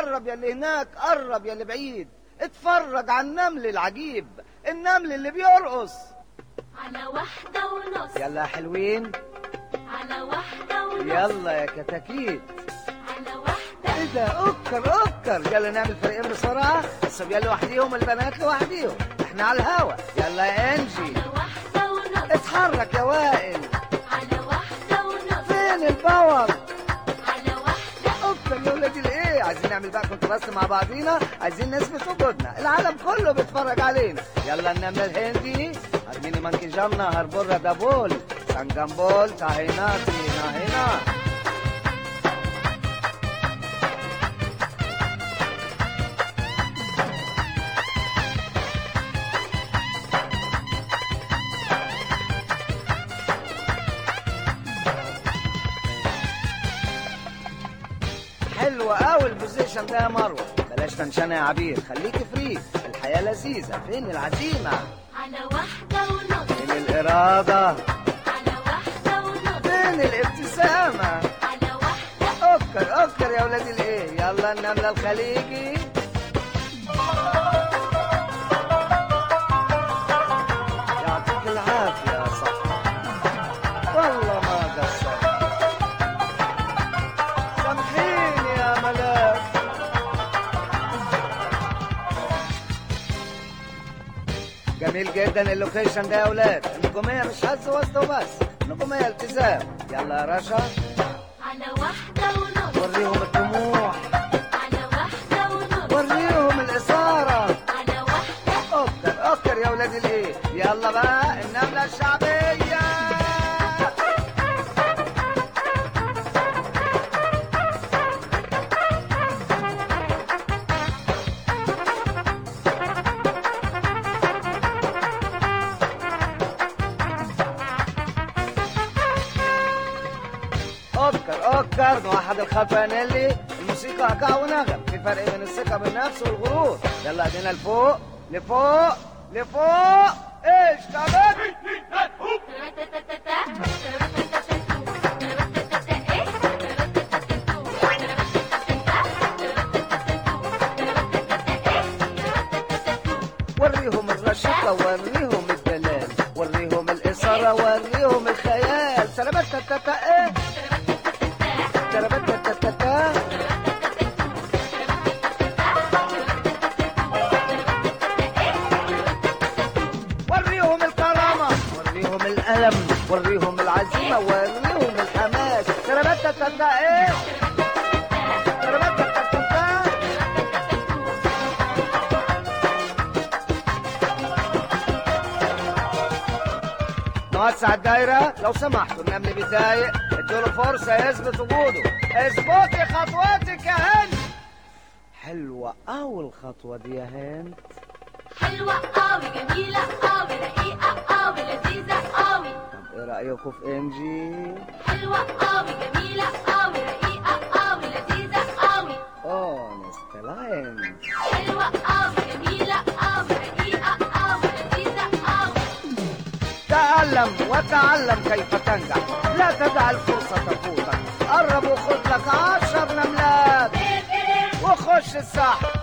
قرب يا اللي هناك قرب يا اللي بعيد اتفرج على النمل العجيب النمل اللي بيرقص على واحدة ونص يلا يا حلوين على واحدة ونص يلا يا كتاكيت على واحدة ايه ده اكر اكر يلا نعمل فريقين بسرعه الصبيان لوحديهم البنات لوحديهم احنا على الهوا يلا يا انجي على واحدة ونص اتحرك يا وائل على واحدة ونص فين الباور على واحدة اكتر يا ولادي الايه عايزين نعمل بقى كونتراست مع بعضينا عايزين نثبت وجودنا العالم كله بيتفرج علينا يلا النمله الهندي هرميني مانكي جامنا هربورا دابول سانجامبول تاهيناتي ناهينا حلوة قوي البوزيشن ده يا مروة بلاش تنشنة يا عبير خليك فري الحياة لذيذة فين العزيمة على واحدة ونص فين الإرادة على واحدة ونص فين الابتسامة على واحدة أكر أكر يا ولاد الإيه يلا النملة الخليجي يعطيك العافية يا صاحبي والله ما قصرت سامحيني يا ملاك جميل جدا اللوكيشن ده يا اولاد النجوميه مش هز وسط وبس النجوميه التزام يلا يا رشا على واحدة ونص وريهم الطموح على واحدة ونص وريهم الاثاره على واحدة اكتر اكتر يا ولاد الايه يلا بقى النمله الشعبيه اوكر اوكر نوحد الخفانيلي الموسيقى ايقاع ونغم في فرق بين الثقه بالنفس والغرور يلا ايدينا لفوق لفوق لفوق ايش كمان وريهم الرشيقة وريهم الدلال وريهم الإثارة وريهم الخيال سلامات تتا ايه سلامات تتا وريهم الكرامة وريهم الألم وريهم العزيمة وريهم الحماس سلامات تتا ايه سلامات تتا نوسع الدايرة لو سمحتوا النمل بيتضايق ادوا له فرصة يثبت وجوده اثبتي خطواتك يا هند حلوة أول خطوة دي يا هند حلوة قوي جميلة قوي رقيقة قوي لذيذة قوي طب ايه رأيكم في انجي؟ حلوة قوي جميلة قوي رقيقة قوي لذيذة قوي اونست لاين حلوة قوي جميلة قوي رقيقة قوي لذيذة قوي تعلم وتعلم كيف تنجح لا تدع الفرصة تفوتك قرب وخد لك عشر نملات وخش الساحة